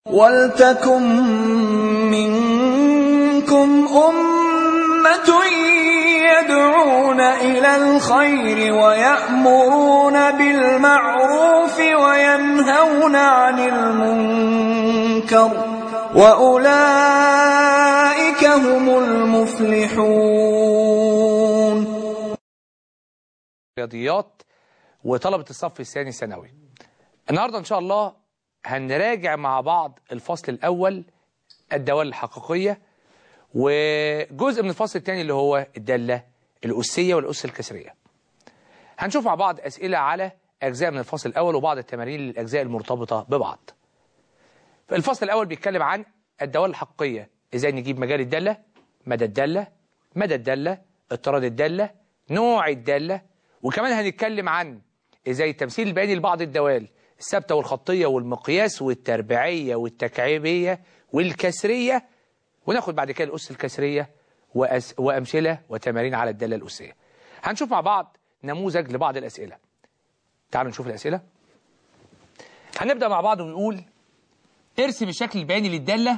وَلْتَكُن مِّنكُمْ أُمَّةٌ يَدْعُونَ إِلَى الْخَيْرِ وَيَأْمُرُونَ بِالْمَعْرُوفِ وَيَنْهَوْنَ عَنِ الْمُنكَرِ ۚ وَأُولَٰئِكَ هُمُ الْمُفْلِحُونَ رياضيات وطلبة الصف الثاني ثانوي النهاردة إن شاء الله هنراجع مع بعض الفصل الأول الدوال الحقيقية وجزء من الفصل الثاني اللي هو الدالة الأسية والأس الكسرية هنشوف مع بعض أسئلة على أجزاء من الفصل الأول وبعض التمارين للأجزاء المرتبطة ببعض الفصل الأول بيتكلم عن الدوال الحقيقية إزاي نجيب مجال الدالة مدى الدالة مدى الدالة اضطراد الدالة نوع الدالة وكمان هنتكلم عن ازاي التمثيل البياني لبعض الدوال الثابته والخطيه والمقياس والتربيعيه والتكعيبيه والكسريه وناخد بعد كده الاس الكسريه وأس وامثله وتمارين على الداله الاسيه. هنشوف مع بعض نموذج لبعض الاسئله. تعالوا نشوف الاسئله. هنبدا مع بعض ونقول ارسم الشكل البياني للداله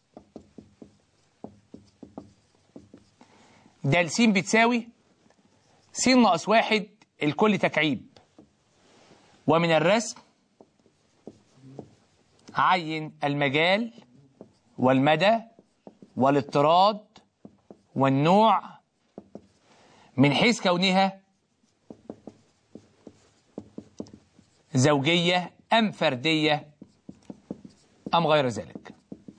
د س بتساوي س ناقص واحد الكل تكعيب ومن الرسم عين المجال والمدى والاضطراد والنوع من حيث كونها زوجية أم فردية أم غير ذلك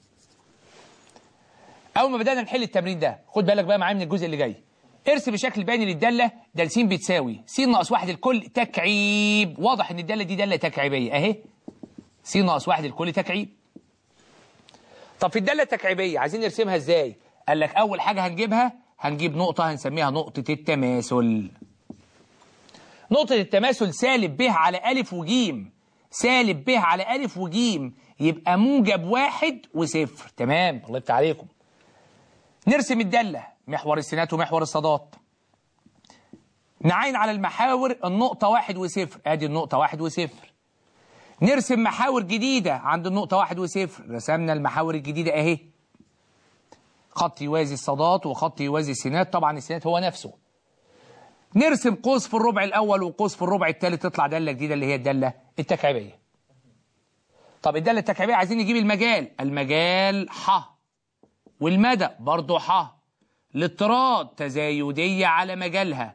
أول ما بدأنا نحل التمرين ده خد بالك بقى معايا من الجزء اللي جاي ارسم الشكل البياني للدالة د س بتساوي س ناقص واحد الكل تكعيب واضح ان الدالة دي دالة تكعيبية اهي س ناقص واحد الكل تكعيب طب في الدالة التكعيبية عايزين نرسمها ازاي قال لك اول حاجة هنجيبها هنجيب نقطة هنسميها نقطة التماثل نقطة التماثل سالب ب على ألف وجيم سالب ب على ألف وجيم يبقى موجب واحد وصفر تمام الله يفتح عليكم نرسم الدالة محور السينات ومحور الصادات نعين على المحاور النقطة واحد وصفر ادي النقطة واحد وصفر نرسم محاور جديدة عند النقطة واحد وصفر رسمنا المحاور الجديدة اهي خط يوازي الصادات وخط يوازي السينات طبعا السينات هو نفسه نرسم قوس في الربع الأول وقوس في الربع الثالث تطلع دالة جديدة اللي هي الدالة التكعيبية طب الدالة التكعيبية عايزين نجيب المجال المجال ح والمدى برضه ح الاضطراد تزايدية على مجالها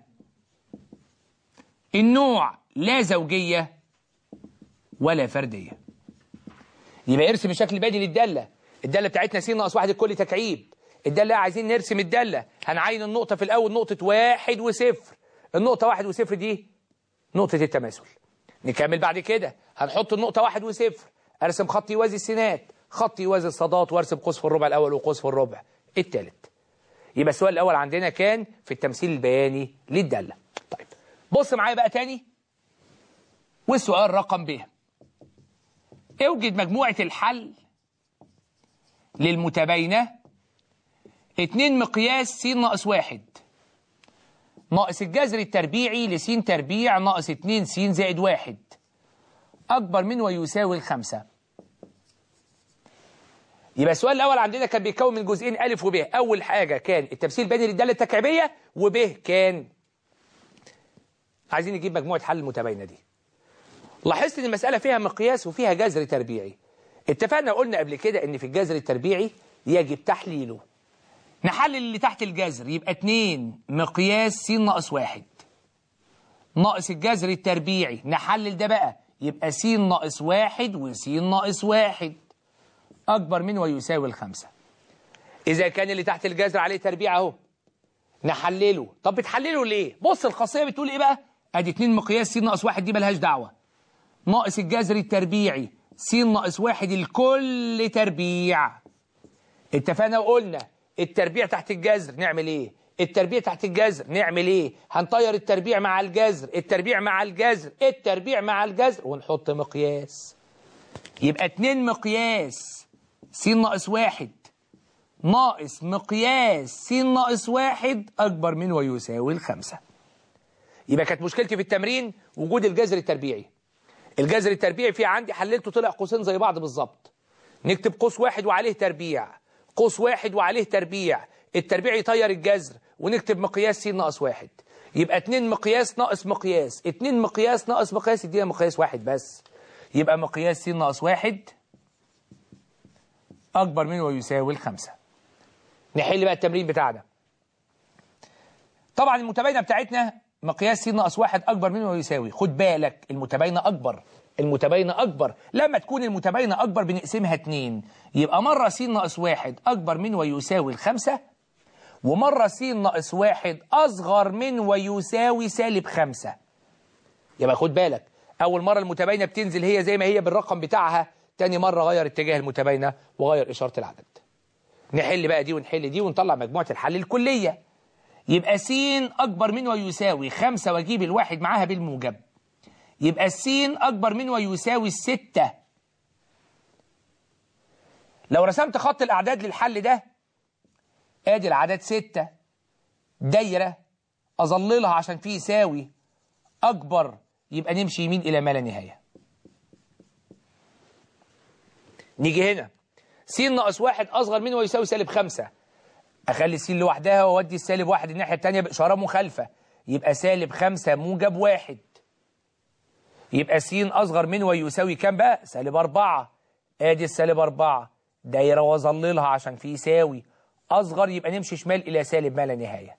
النوع لا زوجية ولا فردية يبقى ارسم الشكل البادي للدالة الدالة بتاعتنا س ناقص واحد الكل تكعيب الدالة عايزين نرسم الدالة هنعين النقطة في الأول نقطة واحد وصفر النقطة واحد وصفر دي نقطة التماثل نكمل بعد كده هنحط النقطة واحد وصفر ارسم خط يوازي السينات خط يوازي الصادات وارسم قوس في الربع الأول وقوس في الربع الثالث يبقى السؤال الأول عندنا كان في التمثيل البياني للدالة طيب بص معايا بقى تاني والسؤال رقم ب اوجد مجموعة الحل للمتباينة اتنين مقياس س ناقص واحد ناقص الجذر التربيعي لس تربيع ناقص اتنين س زائد واحد أكبر من ويساوي الخمسة يبقى السؤال الأول عندنا كان بيتكون من جزئين ألف وب أول حاجة كان التمثيل البياني للدالة التكعيبية وب كان عايزين نجيب مجموعة حل المتباينة دي لاحظت ان المسألة فيها مقياس وفيها جذر تربيعي اتفقنا قلنا قبل كده ان في الجذر التربيعي يجب تحليله نحلل اللي تحت الجذر يبقى 2 مقياس س ناقص واحد ناقص الجذر التربيعي نحلل ده بقى يبقى س ناقص واحد وس ناقص واحد أكبر من ويساوي الخمسة إذا كان اللي تحت الجذر عليه تربيع أهو نحلله طب بتحلله ليه؟ بص الخاصية بتقول إيه بقى؟ أدي 2 مقياس س ناقص واحد دي ملهاش دعوة ناقص الجذر التربيعي س ناقص واحد الكل تربيع اتفقنا وقلنا التربيع تحت الجذر نعمل ايه التربيع تحت الجذر نعمل ايه هنطير التربيع مع الجذر التربيع مع الجذر التربيع مع الجذر ونحط مقياس يبقى 2 مقياس س ناقص واحد ناقص مقياس س ناقص واحد أكبر من ويساوي الخمسة يبقى كانت مشكلتي في التمرين وجود الجذر التربيعي الجذر التربيعي في عندي حللته طلع قوسين زي بعض بالظبط نكتب قوس واحد وعليه تربيع قوس واحد وعليه تربيع التربيع يطير الجذر ونكتب مقياس س ناقص واحد يبقى اتنين مقياس ناقص مقياس اتنين مقياس ناقص مقياس يدينا مقياس واحد بس يبقى مقياس س ناقص واحد أكبر من ويساوي الخمسة نحل بقى التمرين بتاعنا طبعا المتباينة بتاعتنا مقياس س ناقص واحد أكبر من ويساوي خد بالك المتباينة أكبر المتباينة أكبر لما تكون المتباينة أكبر بنقسمها اتنين يبقى مرة س ناقص واحد أكبر من ويساوي الخمسة ومرة س ناقص واحد أصغر من ويساوي سالب خمسة يبقى خد بالك أول مرة المتباينة بتنزل هي زي ما هي بالرقم بتاعها تاني مرة غير اتجاه المتباينة وغير إشارة العدد نحل بقى دي ونحل دي ونطلع مجموعة الحل الكلية يبقى س أكبر من ويساوي خمسة وأجيب الواحد معاها بالموجب يبقى السين أكبر من ويساوي الستة لو رسمت خط الأعداد للحل ده ادي العدد ستة دايرة أظللها عشان فيه يساوي أكبر يبقى نمشي يمين إلى ما لا نهاية نيجي هنا س ناقص واحد أصغر من ويساوي سالب خمسة أخلي السين لوحدها وأودي السالب واحد الناحية التانية بإشارة مخالفة يبقى سالب خمسة موجب واحد يبقى س أصغر من ويساوي كام بقى؟ سالب أربعة آدي السالب أربعة دايرة وأظللها عشان في يساوي أصغر يبقى نمشي شمال إلى سالب ما لا نهاية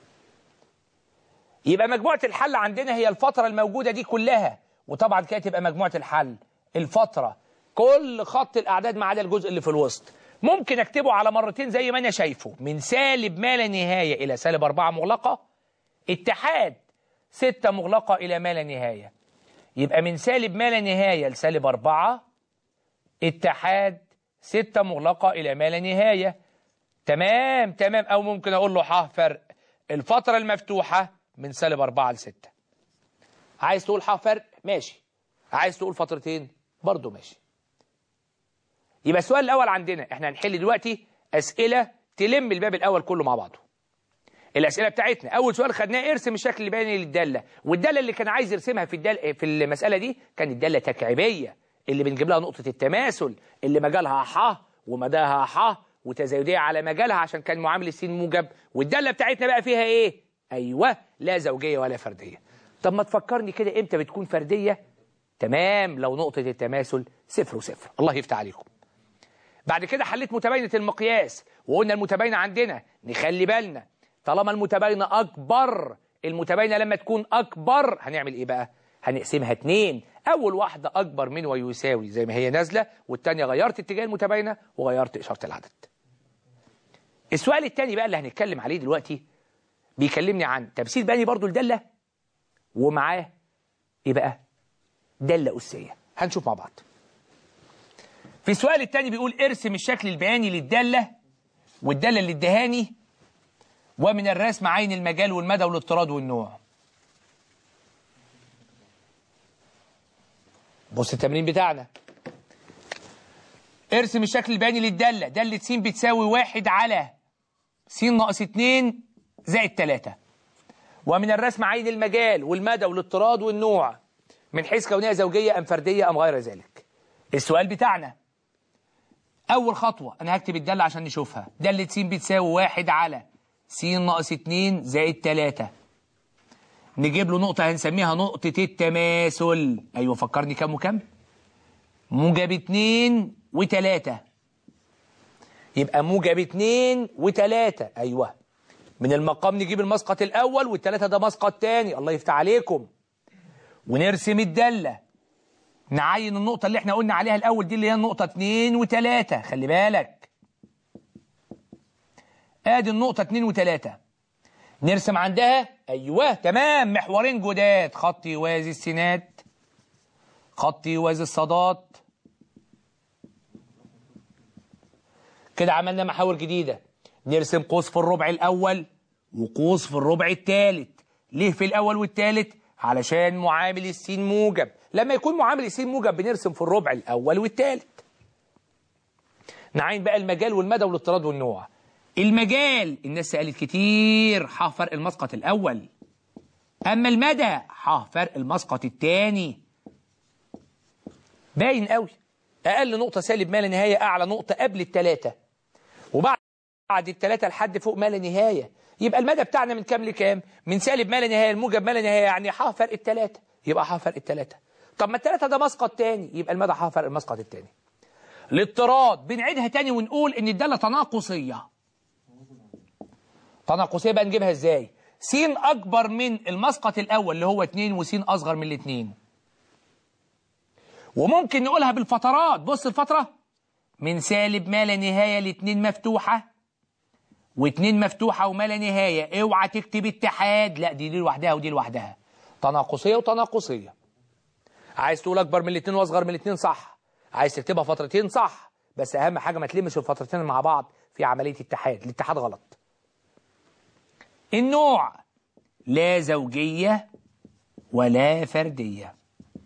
يبقى مجموعة الحل عندنا هي الفترة الموجودة دي كلها وطبعا كده تبقى مجموعة الحل الفترة كل خط الأعداد ما عدا الجزء اللي في الوسط ممكن أكتبه على مرتين زي ما أنا شايفه من سالب ما لا نهاية إلى سالب أربعة مغلقة اتحاد ستة مغلقة إلى ما لا نهاية يبقى من سالب ما لا نهاية لسالب أربعة اتحاد ستة مغلقة إلى ما لا نهاية تمام تمام أو ممكن أقول له ح فرق الفترة المفتوحة من سالب أربعة لستة عايز تقول ح فرق ماشي عايز تقول فترتين برضو ماشي يبقى السؤال الأول عندنا احنا هنحل دلوقتي أسئلة تلم الباب الأول كله مع بعضه الأسئلة بتاعتنا أول سؤال خدناه ارسم الشكل البياني للدالة والدالة اللي كان عايز يرسمها في الدال في المسألة دي كانت دالة تكعيبية اللي بنجيب لها نقطة التماثل اللي مجالها ح ومداها ح وتزايدية على مجالها عشان كان معامل السين موجب والدالة بتاعتنا بقى فيها إيه؟ أيوه لا زوجية ولا فردية طب ما تفكرني كده إمتى بتكون فردية؟ تمام لو نقطة التماثل صفر وصفر الله يفتح عليكم بعد كده حليت متباينة المقياس وقلنا المتباينة عندنا نخلي بالنا طالما المتباينة أكبر المتباينة لما تكون أكبر هنعمل إيه بقى؟ هنقسمها اتنين أول واحدة أكبر من ويساوي زي ما هي نازلة والتانية غيرت اتجاه المتباينة وغيرت إشارة العدد السؤال التاني بقى اللي هنتكلم عليه دلوقتي بيكلمني عن تمثيل باني برضو الدالة ومعاه إيه بقى؟ دالة أسية هنشوف مع بعض في السؤال التاني بيقول ارسم الشكل البياني للدالة والدالة اللي ادهاني ومن الرسم عين المجال والمدى والاضطراد والنوع بص التمرين بتاعنا ارسم الشكل البياني للدالة دالة س بتساوي واحد على س ناقص اتنين زائد تلاتة ومن الرسم عين المجال والمدى والاضطراد والنوع من حيث كونها زوجية أم فردية أم غير ذلك السؤال بتاعنا أول خطوة أنا هكتب الدالة عشان نشوفها دالة س بتساوي واحد على س ناقص 2 زائد 3 نجيب له نقطة هنسميها نقطة التماثل أيوة فكرني كام وكام موجب 2 و3 يبقى موجب 2 و3 أيوة من المقام نجيب المسقط الأول والثلاثة ده مسقط تاني الله يفتح عليكم ونرسم الدالة نعين النقطة اللي احنا قلنا عليها الأول دي اللي هي النقطة 2 و3 خلي بالك ادي النقطة 2 و3 نرسم عندها ايوه تمام محورين جداد خط يوازي السينات خط يوازي الصادات كده عملنا محاور جديدة نرسم قوس في الربع الأول وقوس في الربع الثالث ليه في الأول والثالث علشان معامل السين موجب لما يكون معامل السين موجب بنرسم في الربع الأول والثالث نعين بقى المجال والمدى والاضطراد والنوع المجال الناس سألت كتير ح فرق المسقط الأول أما المدى ح فرق المسقط الثاني باين قوي أقل نقطة سالب ما لا نهاية أعلى نقطة قبل التلاتة وبعد بعد التلاتة لحد فوق ما لا نهاية يبقى المدى بتاعنا من كام لكام من سالب ما لا نهاية الموجب ما لا نهاية يعني ح فرق التلاتة يبقى ح فرق التلاتة طب ما التلاتة ده مسقط تاني يبقى المدى ح فرق المسقط التاني الاضطراد بنعيدها تاني ونقول ان الدالة تناقصية تناقصية بقى نجيبها ازاي س اكبر من المسقط الاول اللي هو 2 وس اصغر من الاثنين وممكن نقولها بالفترات بص الفترة من سالب ما لا نهاية لاتنين مفتوحة واتنين مفتوحة وما لا نهاية اوعى تكتب اتحاد لا دي دي لوحدها ودي لوحدها تناقصية وتناقصية عايز تقول اكبر من الاتنين واصغر من الاتنين صح عايز تكتبها فترتين صح بس اهم حاجة ما تلمش الفترتين مع بعض في عملية اتحاد الاتحاد غلط النوع لا زوجية ولا فردية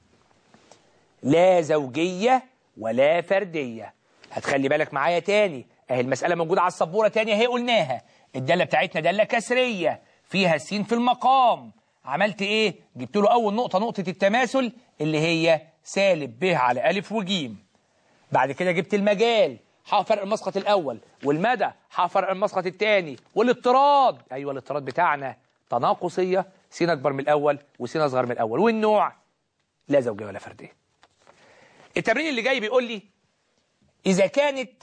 لا زوجية ولا فردية هتخلي بالك معايا تاني اهي المسألة موجودة على السبورة تاني اهي قلناها الدالة بتاعتنا دالة كسرية فيها السين في المقام عملت ايه جبت له اول نقطة نقطة التماثل اللي هي سالب ب على ألف وجيم بعد كده جبت المجال ح فرق المسقط الاول والمدى ح فرق المسقط الثاني والاضطراد ايوه الاضطراد بتاعنا تناقصيه س اكبر من الاول وس اصغر من الاول والنوع لا زوجيه ولا فرديه التمرين اللي جاي بيقول لي اذا كانت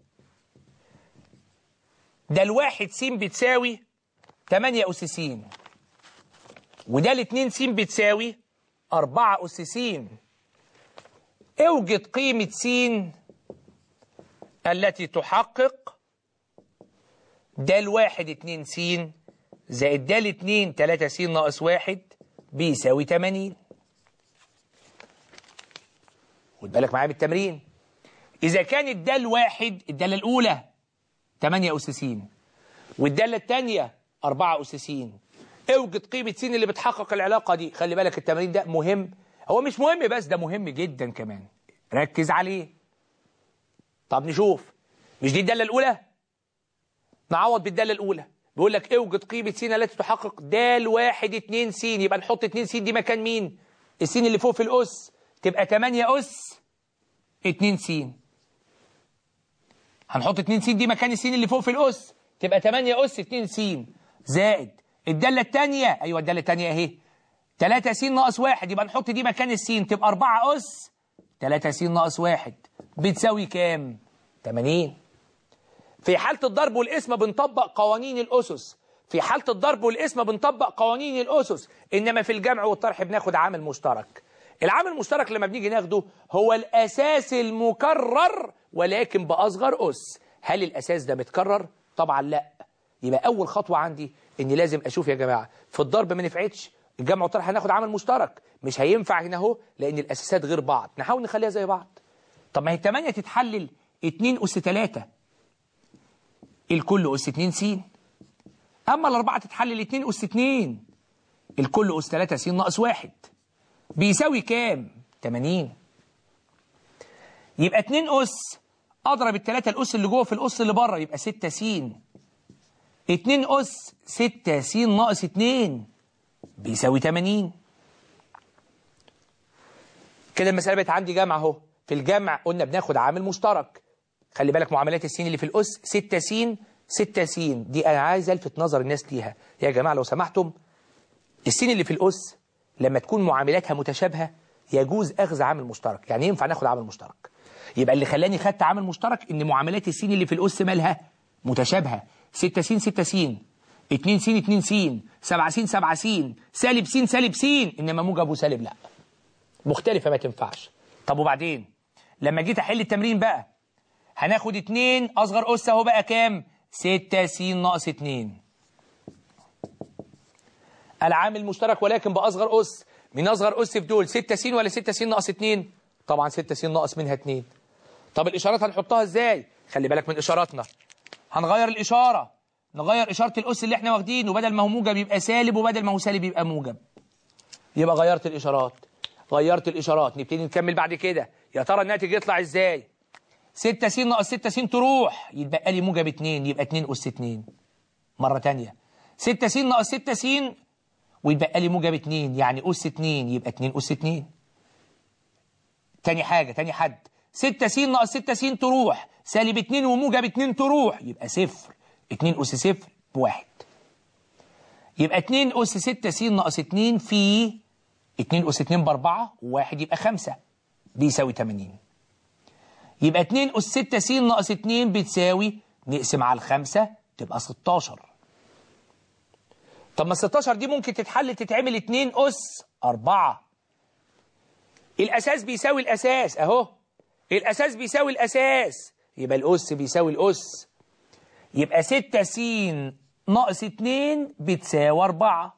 ده الواحد س بتساوي 8 اس س وده الاتنين س بتساوي 4 اس س اوجد قيمة س التي تحقق ده الواحد اتنين س زائد ده الاتنين تلاتة س ناقص واحد بيساوي تمانين خد بالك معايا بالتمرين إذا كانت ده الواحد الدالة الأولى تمانية أس س والدالة الثانية أربعة أس س اوجد قيمة س اللي بتحقق العلاقة دي خلي بالك التمرين ده مهم هو مش مهم بس ده مهم جدا كمان ركز عليه طب نشوف مش دي الدالة الأولى نعوض بالدالة الأولى بيقول لك اوجد قيمة س التي تحقق دال واحد اتنين س يبقى نحط اتنين س دي مكان مين السين اللي فوق في الأس تبقى 8 أس 2 س هنحط 2 س دي مكان السين اللي فوق في الأس تبقى 8 أس 2 س زائد الدالة الثانية أيوة الدالة الثانية أهي 3 س ناقص 1 يبقى نحط دي مكان السين تبقى 4 أس 3 س ناقص 1 بتساوي كام؟ 80 في حالة الضرب والقسمة بنطبق قوانين الأسس في حالة الضرب والقسمة بنطبق قوانين الأسس إنما في الجمع والطرح بناخد عامل مشترك العامل المشترك لما بنيجي ناخده هو الأساس المكرر ولكن بأصغر أس هل الأساس ده متكرر؟ طبعا لا يبقى أول خطوة عندي إني لازم أشوف يا جماعة في الضرب ما نفعتش الجمع والطرح هناخد عامل مشترك مش هينفع هنا اهو لأن الأساسات غير بعض نحاول نخليها زي بعض طب ما هي 8 تتحلل 2 أس 3 الكل أس 2 س أما الأربعة تتحلل 2 أس 2 الكل أس 3 س ناقص 1 بيساوي كام؟ 80 يبقى 2 أس أضرب الثلاثة الأس اللي جوه في الأس اللي بره يبقى 6 س 2 أس 6 س ناقص 2 بيساوي 80 كده المسألة بقت عندي جمع أهو في الجمع قلنا بناخد عامل مشترك خلي بالك معاملات السين اللي في الأس 6 س 6 س دي أنا عايز ألفت نظر الناس ليها يا جماعة لو سمحتم السين اللي في الأس لما تكون معاملاتها متشابهة يجوز أخذ عامل مشترك يعني ينفع ناخد عامل مشترك يبقى اللي خلاني خدت عامل مشترك إن معاملات السين اللي في الأس مالها متشابهة 6 س 6 س 2 س 2 س 7 س 7 س سالب س سالب س إنما موجب وسالب لا مختلفة ما تنفعش طب وبعدين لما جيت أحل التمرين بقى هناخد 2 أصغر أس أهو بقى كام 6 س ناقص 2 العامل المشترك ولكن بأصغر أس من أصغر أس في دول 6 س ولا 6 س ناقص 2 طبعا 6 س ناقص منها 2 طب الإشارات هنحطها إزاي خلي بالك من إشاراتنا هنغير الإشارة نغير إشارة الأس اللي احنا واخدينه وبدل ما هو موجب يبقى سالب وبدل ما هو سالب يبقى موجب يبقى غيرت الإشارات غيرت الإشارات نبتدي نكمل بعد كده يا ترى الناتج يطلع إزاي 6 س ناقص 6 س تروح يتبقى لي موجب 2 يبقى 2 أس 2 مرة تانية 6 س ناقص 6 س ويتبقى لي موجب 2 يعني أس 2 يبقى 2 أس 2 تاني حاجة تاني حد 6 س ناقص 6 س تروح سالب 2 وموجب 2 تروح يبقى صفر 2 أس صفر بواحد يبقى 2 أس 6 س ناقص 2 في 2 أس 2 بأربعة وواحد يبقى 5 دي يساوي 80 يبقى 2 أس 6 س ناقص 2 بتساوي نقسم على الخمسة تبقى 16 طب ما 16 دي ممكن تتحل تتعمل 2 أس 4 الأساس بيساوي الأساس أهو الأساس بيساوي الأساس يبقى الأس بيساوي الأس يبقى 6 س ناقص 2 بتساوي 4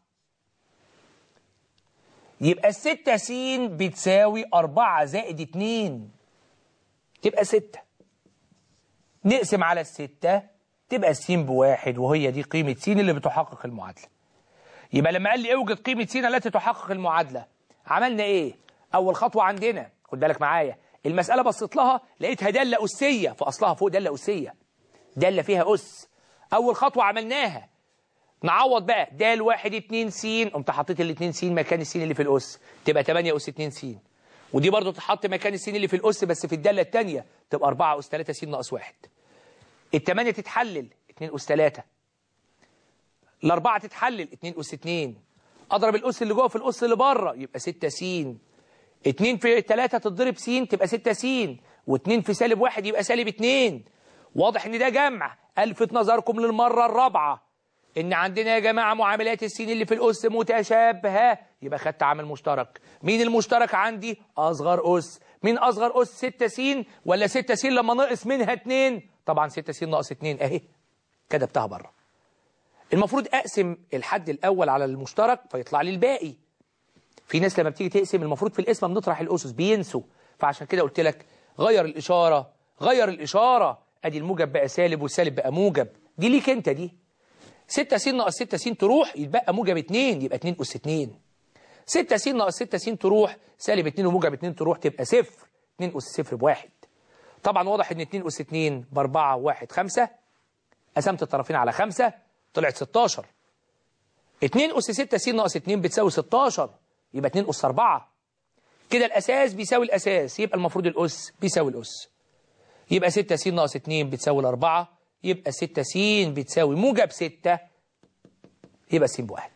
يبقى الستة س بتساوي أربعة زائد اتنين تبقى ستة نقسم على الستة تبقى الس بواحد وهي دي قيمة س اللي بتحقق المعادلة يبقى لما قال لي اوجد قيمة س التي تحقق المعادلة عملنا ايه أول خطوة عندنا خد بالك معايا المسألة بصيت لها لقيتها دالة أسية في أصلها فوق دالة أسية دالة فيها أس أول خطوة عملناها نعوض بقى د واحد اتنين س قمت حطيت الاتنين س مكان السين اللي في الأس تبقى 8 أس 2 س ودي برضو تحط مكان السين اللي في الأس بس في الدالة التانية تبقى 4 أس 3 س ناقص 1 التمانية تتحلل 2 أس 3 الأربعة تتحلل 2 أس 2 أضرب الأس اللي جوه في الأس اللي بره يبقى 6 س 2 في 3 تتضرب س تبقى 6 س و2 في سالب 1 يبقى سالب 2 واضح ان ده جمع الفت نظركم للمرة الرابعة ان عندنا يا جماعة معاملات السين اللي في الأس متشابهة يبقى خدت عامل مشترك مين المشترك عندي أصغر أس مين أصغر أس 6 س ولا 6 س لما نقص منها 2 طبعا 6 س ناقص 2 أهي كتبتها بره المفروض أقسم الحد الأول على المشترك فيطلع لي الباقي في ناس لما بتيجي تقسم المفروض في القسمة بنطرح الأسس بينسوا فعشان كده قلت لك غير الإشارة غير الإشارة أدي الموجب بقى سالب والسالب بقى موجب دي ليك أنت دي 6 س ناقص 6 س تروح يتبقى موجب 2 يبقى 2 أس 2 6 س ناقص 6 س تروح سالب 2 وموجب 2 تروح تبقى صفر 2 أس صفر بواحد طبعا واضح ان 2 أس 2 ب 4 و1 5 قسمت الطرفين على 5 طلعت 16 2 أس 6 س ناقص 2 بتساوي 16 يبقى 2 أس 4 كده الأساس بيساوي الأساس يبقى المفروض الأس بيساوي الأس يبقى 6 س ناقص 2 بتساوي الأربعة يبقى 6 س بتساوي موجب 6 يبقى س بواحد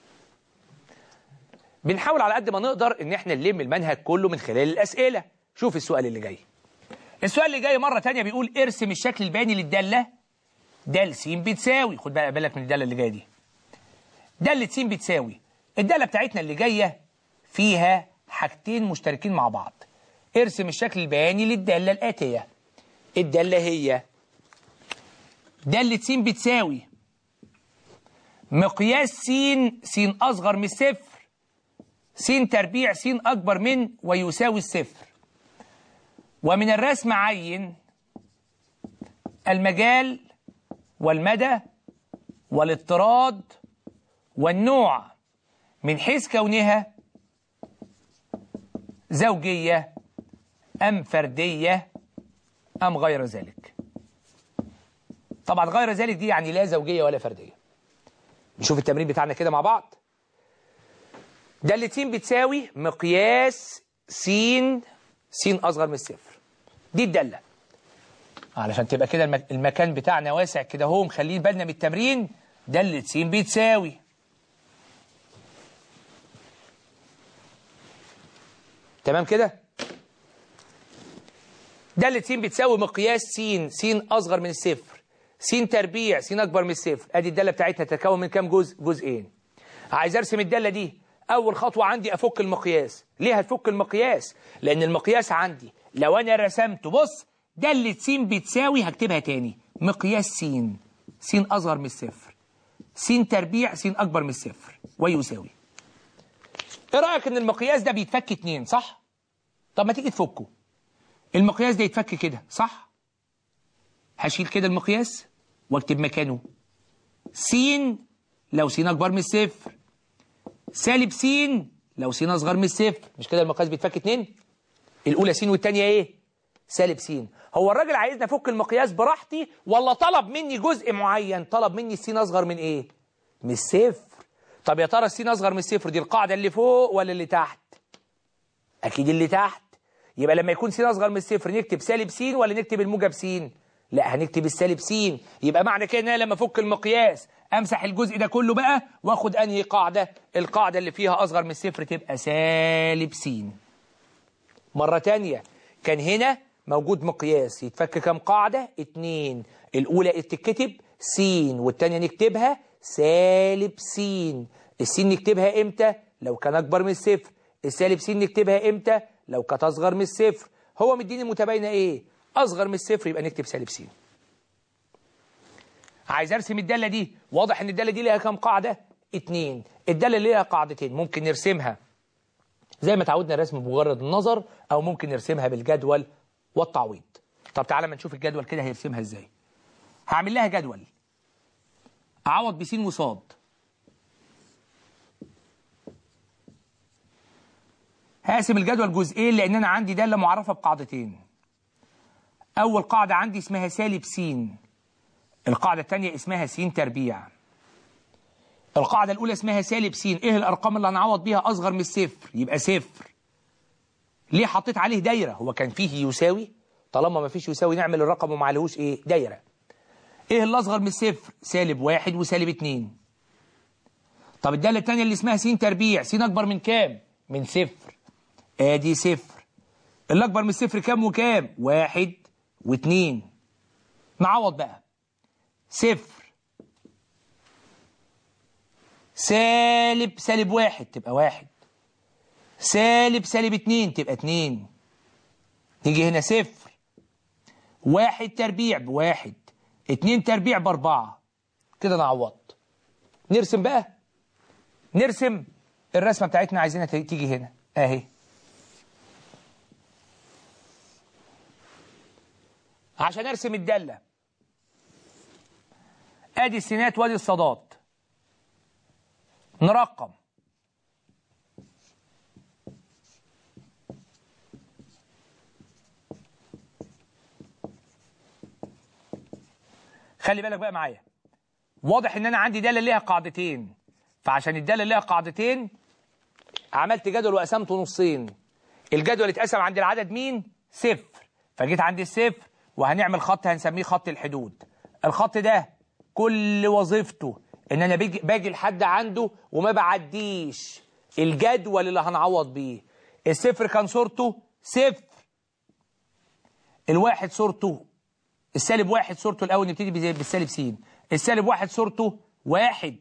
بنحاول على قد ما نقدر ان احنا نلم المنهج كله من خلال الأسئلة شوف السؤال اللي جاي السؤال اللي جاي مرة تانية بيقول ارسم الشكل البياني للدالة د س بتساوي خد بقى بالك من الدالة اللي جاية دي دالة س بتساوي الدالة بتاعتنا اللي جاية فيها حاجتين مشتركين مع بعض ارسم الشكل البياني للدالة الآتية الدالة هي دالة س بتساوي مقياس س س أصغر من الصفر س تربيع س أكبر من ويساوي الصفر ومن الرسم عين المجال والمدى والاضطراد والنوع من حيث كونها زوجية أم فردية أم غير ذلك طبعا غير ذلك دي يعني لا زوجية ولا فردية نشوف التمرين بتاعنا كده مع بعض دالة س بتساوي مقياس س س أصغر من الصفر دي الدالة علشان تبقى كده المك... المكان بتاعنا واسع كده هو مخلين بالنا من التمرين دالة س بتساوي تمام كده دالة س بتساوي مقياس س س أصغر من الصفر س تربيع س أكبر من الصفر أدي الدالة بتاعتنا تتكون من كام جزء جزئين عايز أرسم الدالة دي أول خطوة عندي أفك المقياس ليه هتفك المقياس لأن المقياس عندي لو أنا رسمته بص دالة س بتساوي هكتبها تاني مقياس س س أصغر من الصفر س تربيع س أكبر من الصفر ويساوي ايه رأيك ان المقياس ده بيتفك اتنين صح طب ما تيجي تفكه المقياس ده يتفك كده صح هشيل كده المقياس واكتب مكانه س لو س اكبر من الصفر سالب س لو س اصغر من الصفر مش كده المقياس بيتفك اتنين الاولى س والتانية ايه سالب س هو الراجل عايزني افك المقياس براحتي ولا طلب مني جزء معين طلب مني السين اصغر من ايه من الصفر طب يا ترى السين اصغر من الصفر دي القاعده اللي فوق ولا اللي تحت اكيد اللي تحت يبقى لما يكون س اصغر من الصفر نكتب سالب س ولا نكتب الموجب س لا هنكتب السالب س يبقى معنى كده ان انا لما افك المقياس امسح الجزء ده كله بقى واخد انهي قاعده القاعده اللي فيها اصغر من الصفر تبقى سالب س مره تانية كان هنا موجود مقياس يتفك كام قاعده اتنين الاولى تتكتب س والتانية نكتبها سالب س السين نكتبها امتى لو كان اكبر من الصفر السالب س نكتبها امتى لو كانت اصغر من الصفر هو مديني المتباينه ايه اصغر من الصفر يبقى نكتب سالب س عايز ارسم الداله دي واضح ان الداله دي ليها كام قاعده اتنين الداله اللي ليها قاعدتين ممكن نرسمها زي ما تعودنا الرسم بمجرد النظر او ممكن نرسمها بالجدول والتعويض طب تعالى ما نشوف الجدول كده هيرسمها ازاي هعمل لها جدول اعوض بسين وصاد هقسم الجدول جزئين لان انا عندي داله معرفه بقاعدتين اول قاعده عندي اسمها سالب س القاعده الثانيه اسمها س تربيع القاعده الاولى اسمها سالب س ايه الارقام اللي هنعوض بيها اصغر من الصفر يبقى صفر ليه حطيت عليه دايره هو كان فيه يساوي طالما ما فيش يساوي نعمل الرقم وما عليهوش ايه دايره ايه اللي اصغر من الصفر سالب واحد وسالب اتنين طب الداله الثانيه اللي اسمها س تربيع س اكبر من كام من صفر ادي صفر اللي اكبر من الصفر كام وكام واحد واتنين نعوض بقى صفر سالب سالب واحد تبقى واحد سالب سالب اتنين تبقى اتنين نيجي هنا صفر واحد تربيع بواحد اتنين تربيع باربعة كده نعوض نرسم بقى نرسم الرسمة بتاعتنا عايزينها تيجي هنا اهي عشان ارسم الدالة ادي السينات وادي الصادات نرقم خلي بالك بقى معايا واضح ان انا عندي داله ليها قاعدتين فعشان الداله ليها قاعدتين عملت جدول وقسمته نصين الجدول اتقسم عند العدد مين صفر فجيت عند الصفر وهنعمل خط هنسميه خط الحدود الخط ده كل وظيفته ان انا باجي, باجي لحد عنده وما بعديش الجدول اللي هنعوض بيه الصفر كان صورته صفر الواحد صورته السالب واحد صورته الاول نبتدي بالسالب س السالب واحد صورته واحد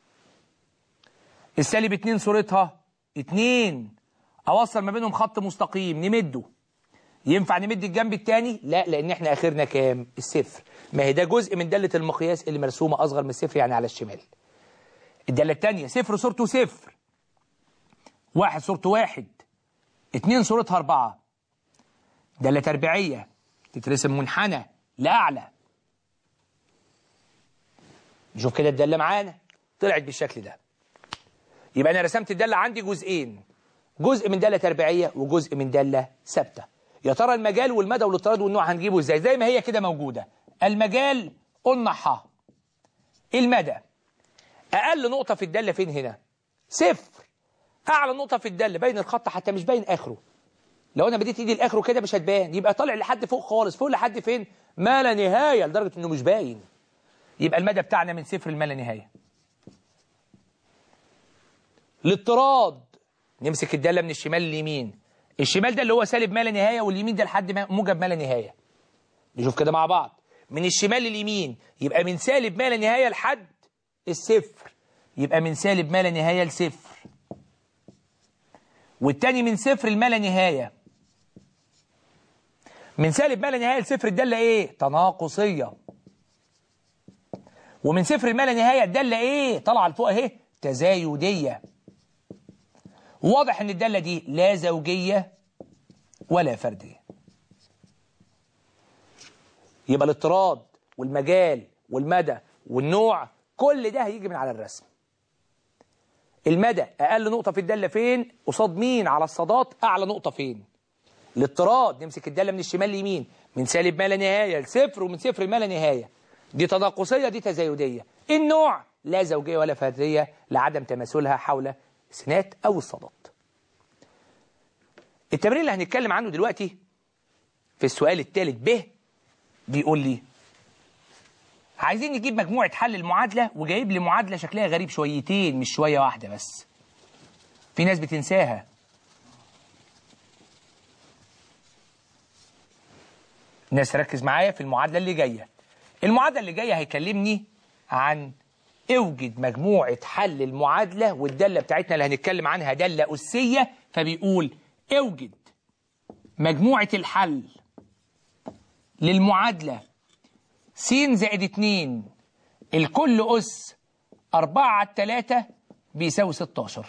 السالب اتنين صورتها اتنين اوصل ما بينهم خط مستقيم نمده ينفع نمد الجنب الثاني لا لان احنا اخرنا كام الصفر ما هي ده جزء من داله المقياس اللي مرسومه اصغر من الصفر يعني على الشمال الداله الثانيه صفر صورته صفر واحد صورته واحد اتنين صورتها اربعه داله تربيعيه تترسم منحنى لاعلى نشوف كده الداله معانا طلعت بالشكل ده يبقى انا رسمت الداله عندي جزئين جزء من داله تربيعيه وجزء من داله ثابته يا ترى المجال والمدى والاضطراد والنوع هنجيبه ازاي زي ما هي كده موجوده المجال قلنا ح المدى اقل نقطه في الداله فين هنا صفر اعلى نقطه في الداله باين الخط حتى مش باين اخره لو انا بديت ايدي لاخره كده مش هتبان يبقى طالع لحد فوق خالص فوق لحد فين ما لا نهايه لدرجه انه مش باين يبقى المدى بتاعنا من صفر لما لا نهايه الاضطراد نمسك الداله من الشمال لليمين الشمال ده اللي هو سالب ما لا نهايه واليمين ده لحد ما موجب ما لا نهايه نشوف كده مع بعض من الشمال لليمين يبقى من سالب ما لا نهايه لحد الصفر يبقى من سالب ما لا نهايه لصفر والتاني من صفر لما لا نهايه من سالب ما لا نهايه لصفر الداله ايه تناقصيه ومن صفر لما لا نهايه الداله ايه طالعه لفوق اهي تزايديه واضح ان الداله دي لا زوجيه ولا فرديه يبقى الاضطراد والمجال والمدى والنوع كل ده هيجي من على الرسم المدى اقل نقطه في الداله فين قصاد مين على الصادات اعلى نقطه فين الاضطراد نمسك الداله من الشمال ليمين من سالب ما لا نهايه لصفر ومن صفر لما لا نهايه دي تناقصيه دي تزايديه النوع لا زوجيه ولا فرديه لعدم تماثلها حول السينات او الصادات التمرين اللي هنتكلم عنه دلوقتي في السؤال الثالث ب بيقول لي عايزين نجيب مجموعة حل المعادلة وجايب لي معادلة شكلها غريب شويتين مش شوية واحدة بس في ناس بتنساها ناس ركز معايا في المعادلة اللي جاية المعادلة اللي جاية هيكلمني عن اوجد مجموعة حل المعادلة والدالة بتاعتنا اللي هنتكلم عنها دالة أسية فبيقول اوجد مجموعة الحل للمعادلة س زائد 2 الكل أس 4 على 3 بيساوي 16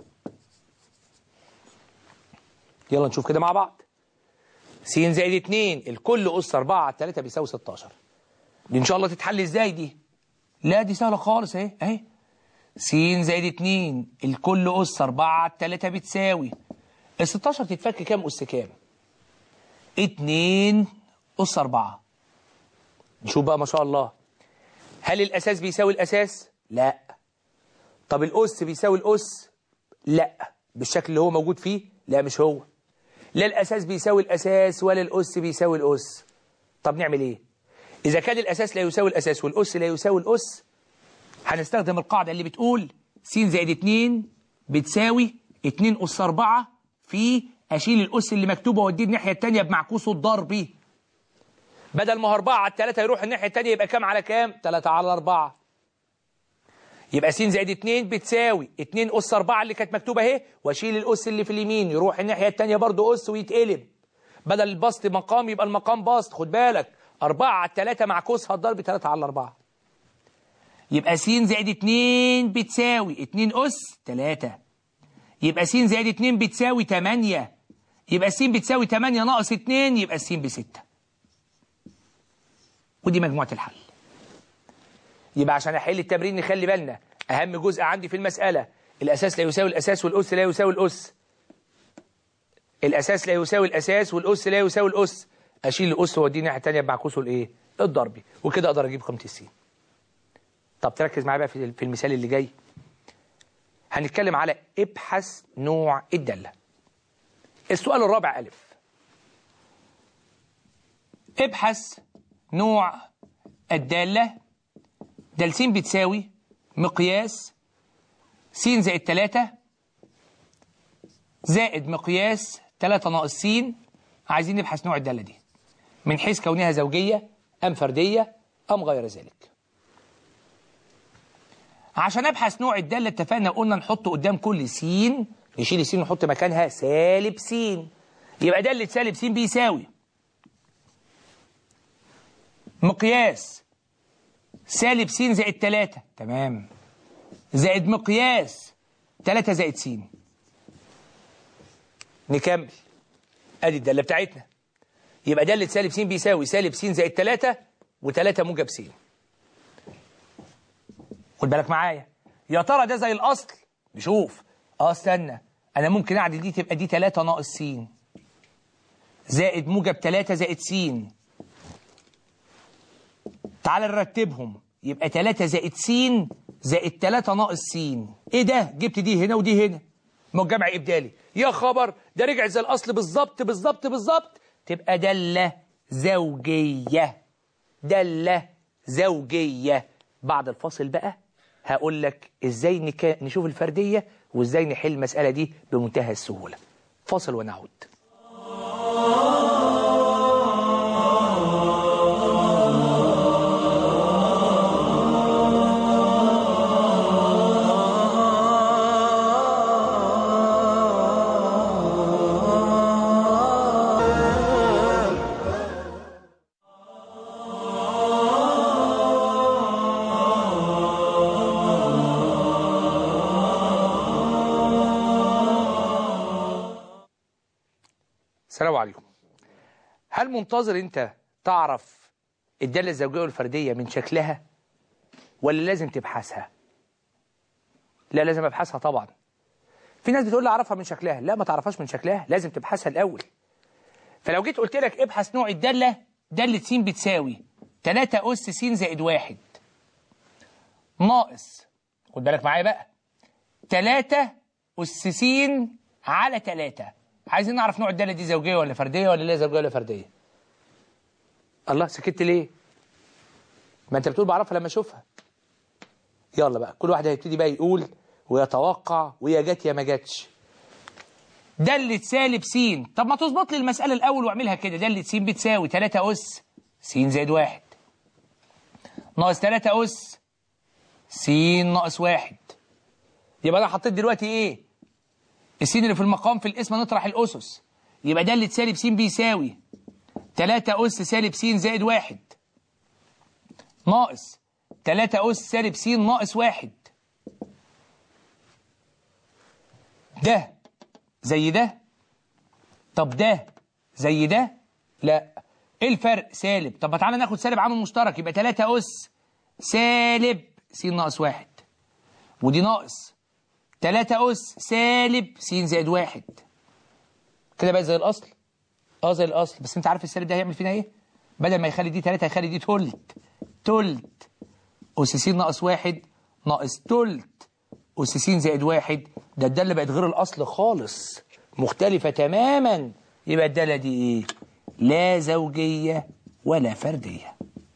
يلا نشوف كده مع بعض س زائد 2 الكل أس 4 على 3 بيساوي 16 دي إن شاء الله تتحل إزاي دي؟ لا دي سهلة خالص أهي أهي س زائد 2 الكل أس 4 على 3 بتساوي ال 16 تتفك كام أس كام؟ 2 أس 4 نشوف بقى ما شاء الله هل الأساس بيساوي الأساس؟ لا طب الأس بيساوي الأس؟ لا بالشكل اللي هو موجود فيه؟ لا مش هو لا الأساس بيساوي الأساس ولا الأس بيساوي الأس طب نعمل إيه؟ إذا كان الأساس لا يساوي الأساس والأس لا يساوي الأس هنستخدم القاعدة اللي بتقول س زائد 2 بتساوي 2 أس 4 في أشيل الأس اللي مكتوبة وأديه الناحية التانية بمعكوسه الضربي بدل ما هو 4 على 3 يروح الناحية التانية يبقى كام على كام؟ 3 على 4 يبقى س زائد 2 بتساوي 2 أس 4 اللي كانت مكتوبة أهي وأشيل الأس اللي في اليمين يروح الناحية التانية برضه أس ويتقلب بدل البسط مقام يبقى المقام بسط خد بالك 4 على 3 معكوسها الضرب 3 على 4 يبقى س زائد 2 بتساوي 2 أس 3 يبقى س زائد 2 بتساوي 8 يبقى س بتساوي 8 ناقص 2 يبقى س ب 6 ودي مجموعة الحل يبقى عشان احل التمرين نخلي بالنا اهم جزء عندي في المسألة الاساس لا يساوي الاساس والاس لا يساوي الاس الاساس لا يساوي الاساس والاس لا يساوي الاس اشيل الاس واوديه الناحيه الثانيه بمعكوسه الايه الضربي وكده اقدر اجيب قيمه السين طب تركز معايا بقى في في المثال اللي جاي هنتكلم على ابحث نوع الداله السؤال الرابع الف ابحث نوع الداله دال س بتساوي مقياس س زائد 3 زائد مقياس 3 ناقص س عايزين نبحث نوع الدالة دي من حيث كونها زوجية أم فردية أم غير ذلك عشان أبحث نوع الدالة اتفقنا قلنا نحط قدام كل س نشيل س ونحط مكانها سالب س يبقى دالة سالب س بيساوي مقياس سالب س زائد 3 تمام زائد مقياس 3 زائد س نكمل ادي الداله بتاعتنا يبقى داله سالب س بيساوي سالب س زائد 3 و3 موجب س خد بالك معايا يا ترى ده زي الاصل نشوف اه استنى انا ممكن اعدل دي تبقى دي 3 ناقص س زائد موجب 3 زائد س تعال نرتبهم يبقى 3 زائد س زائد 3 ناقص س ايه ده جبت دي هنا ودي هنا ما هو جمع ابدالي يا خبر ده رجع زي الاصل بالظبط بالظبط بالظبط تبقى داله زوجيه داله زوجيه بعد الفاصل بقى هقول لك ازاي نكا... نشوف الفرديه وازاي نحل المساله دي بمنتهى السهوله فاصل ونعود السلام عليكم هل منتظر انت تعرف الدالة الزوجية والفردية من شكلها ولا لازم تبحثها لا لازم ابحثها طبعا في ناس بتقول لي اعرفها من شكلها لا ما تعرفهاش من شكلها لازم تبحثها الاول فلو جيت قلت لك ابحث نوع الدالة دالة س بتساوي 3 أس س زائد 1 ناقص خد بالك معايا بقى 3 أس س على 3 عايزين نعرف نوع الداله دي زوجيه ولا فرديه ولا لا زوجيه ولا فرديه الله سكت ليه ما انت بتقول بعرفها لما اشوفها يلا بقى كل واحد هيبتدي بقى يقول ويتوقع ويا جت يا ما جاتش دالة سالب س طب ما تظبط لي المسألة الأول واعملها كده دالة س بتساوي 3 أس س زائد واحد ناقص 3 أس س ناقص واحد يبقى أنا حطيت دلوقتي إيه؟ السين اللي في المقام في الاسم نطرح الأسس يبقى دالة سالب س بيساوي 3 أس سالب س زائد واحد ناقص 3 أس سالب س ناقص واحد ده زي ده طب ده زي ده لا ايه الفرق سالب طب ما تعالى ناخد سالب عامل مشترك يبقى 3 أس سالب س ناقص واحد ودي ناقص 3 أس سالب س زائد واحد كده بقى زي الأصل اه زي الأصل بس انت عارف السالب ده هيعمل فينا ايه بدل ما يخلي دي 3 هيخلي دي تلت تلت أس س ناقص واحد ناقص تلت أس س زائد واحد ده الدالة بقت غير الأصل خالص مختلفة تماما يبقى الدالة دي إيه؟ لا زوجية ولا فردية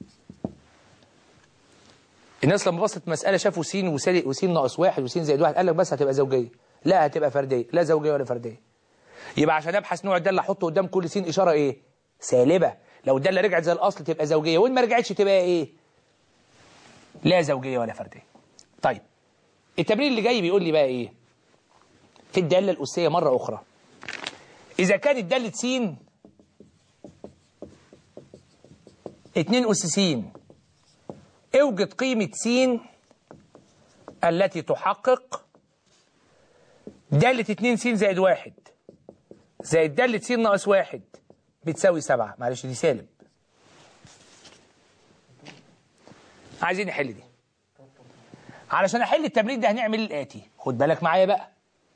الناس لما بصت مسألة شافوا س وسالب وس ناقص واحد وس زائد واحد قال لك بس هتبقى زوجية لا هتبقى فردية لا زوجية ولا فردية يبقى عشان ابحث نوع الدالة احط قدام كل س إشارة إيه؟ سالبة لو الدالة رجعت زي الأصل تبقى زوجية وإن ما رجعتش تبقى إيه؟ لا زوجية ولا فردية طيب التمرين اللي جاي بيقول لي بقى ايه في الدالة الأسية مرة أخرى إذا كانت دالة س 2 أس س اوجد قيمة س التي تحقق دالة 2 س زائد واحد زائد دالة س ناقص واحد بتساوي سبعة معلش دي سالب عايزين نحل دي علشان احل التمرين ده هنعمل الاتي خد بالك معايا بقى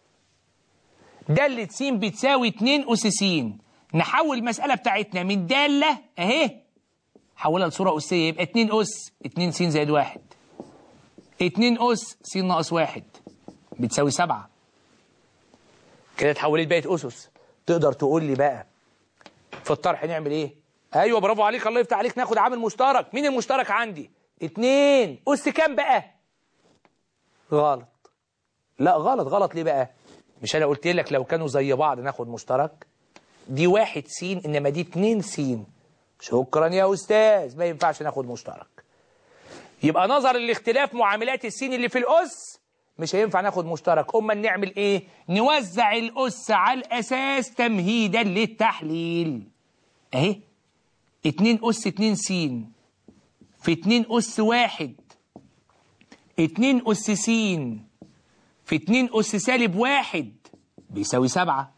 دالة س بتساوي 2 أس س نحول المسألة بتاعتنا من دالة أهي حولها لصورة أسية يبقى 2 أس 2 س زائد واحد 2 أس س ناقص واحد بتساوي 7 كده اتحولت بقت أسس تقدر تقول لي بقى في الطرح نعمل إيه؟ أيوه برافو عليك الله يفتح عليك ناخد عامل مشترك مين المشترك عندي؟ 2 أس كام بقى؟ غلط لا غلط غلط ليه بقى مش انا قلت لك لو كانوا زي بعض ناخد مشترك دي واحد س انما دي اتنين س شكرا يا استاذ ما ينفعش ناخد مشترك يبقى نظر الاختلاف معاملات السين اللي في الاس مش هينفع ناخد مشترك امال نعمل ايه نوزع الاس على الاساس تمهيدا للتحليل اهي اتنين اس اتنين س في اتنين اس واحد اتنين أس س في اتنين أس سالب واحد بيساوي سبعة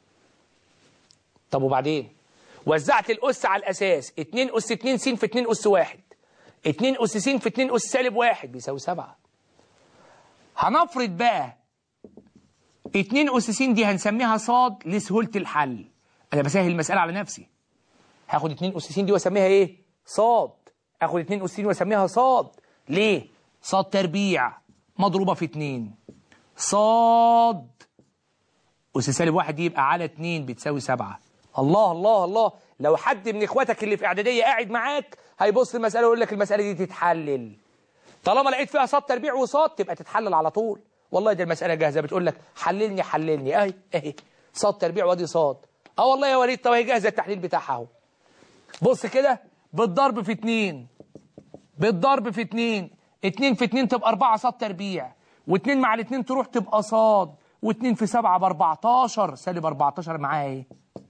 طب وبعدين وزعت الأس على الأساس اتنين أس اتنين س في اتنين أس واحد اتنين أس س في اتنين أس سالب واحد بيساوي سبعة هنفرض بقى اتنين أس س دي هنسميها صاد لسهولة الحل أنا بسهل المسألة على نفسي هاخد اتنين أس س دي وأسميها إيه؟ صاد آخد اتنين أس س وأسميها صاد ليه؟ صاد تربيع مضروبة في اتنين صاد أس سالب واحد دي يبقى على اتنين بتساوي سبعة الله الله الله لو حد من اخواتك اللي في اعدادية قاعد معاك هيبص المسألة ويقول لك المسألة دي تتحلل طالما لقيت فيها صاد تربيع وصاد تبقى تتحلل على طول والله دي المسألة جاهزة بتقول لك حللني حللني اهي اهي صاد تربيع وادي صاد اه والله يا وليد طب هي جاهزة التحليل بتاعها اهو بص كده بالضرب في اتنين بالضرب في اتنين اتنين في اتنين تبقى اربعة صاد تربيع واتنين مع الاتنين تروح تبقى صاد واتنين في سبعة باربعتاشر سالب اربعتاشر معاها ايه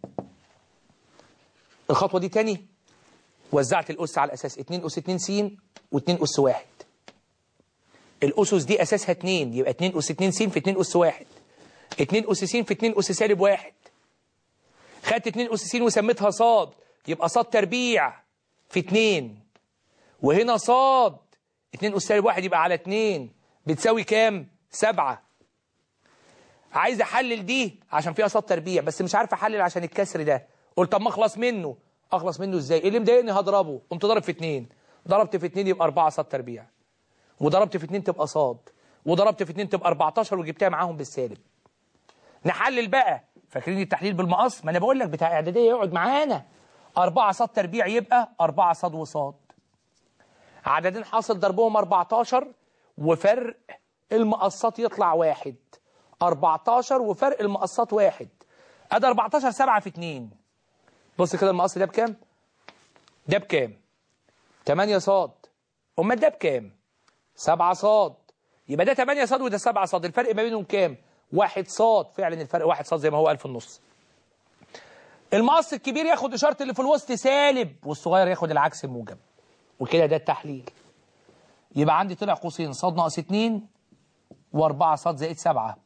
الخطوة دي تاني وزعت الأس على الأساس اتنين أس اتنين س واتنين أس واحد الأسس دي أساسها اتنين يبقى اتنين أس اتنين س في اتنين أس واحد اتنين أس س في اتنين أس سالب واحد خدت اتنين أس س وسميتها صاد يبقى صاد تربيع في اتنين وهنا صاد اتنين أس سالب واحد يبقى على اتنين بتساوي كام؟ سبعة عايز أحلل دي عشان فيها صاد تربيع بس مش عارف أحلل عشان الكسر ده قلت طب ما أخلص منه أخلص منه إزاي؟ اللي مضايقني هضربه قمت ضارب في اتنين ضربت في اتنين يبقى أربعة صاد تربيع وضربت في اتنين تبقى صاد وضربت في اتنين تبقى 14 وجبتها معاهم بالسالب نحلل بقى فاكرين التحليل بالمقص ما انا بقول لك بتاع اعداديه يقعد معانا 4 صاد تربيع يبقى 4 صاد وصاد عددين حاصل ضربهم 14 وفرق المقصات يطلع واحد 14 وفرق المقصات واحد ادي 14 7 في 2 بص كده المقص ده بكام ده بكام 8 صاد امال ده بكام 7 صاد يبقى ده 8 صاد وده 7 صاد الفرق ما بينهم كام واحد صاد فعلا الفرق واحد صاد زي ما هو قال في النص المقص الكبير ياخد اشاره اللي في الوسط سالب والصغير ياخد العكس الموجب وكده ده التحليل يبقى عندي طلع قوسين صاد ناقص 2 و4 صاد زائد 7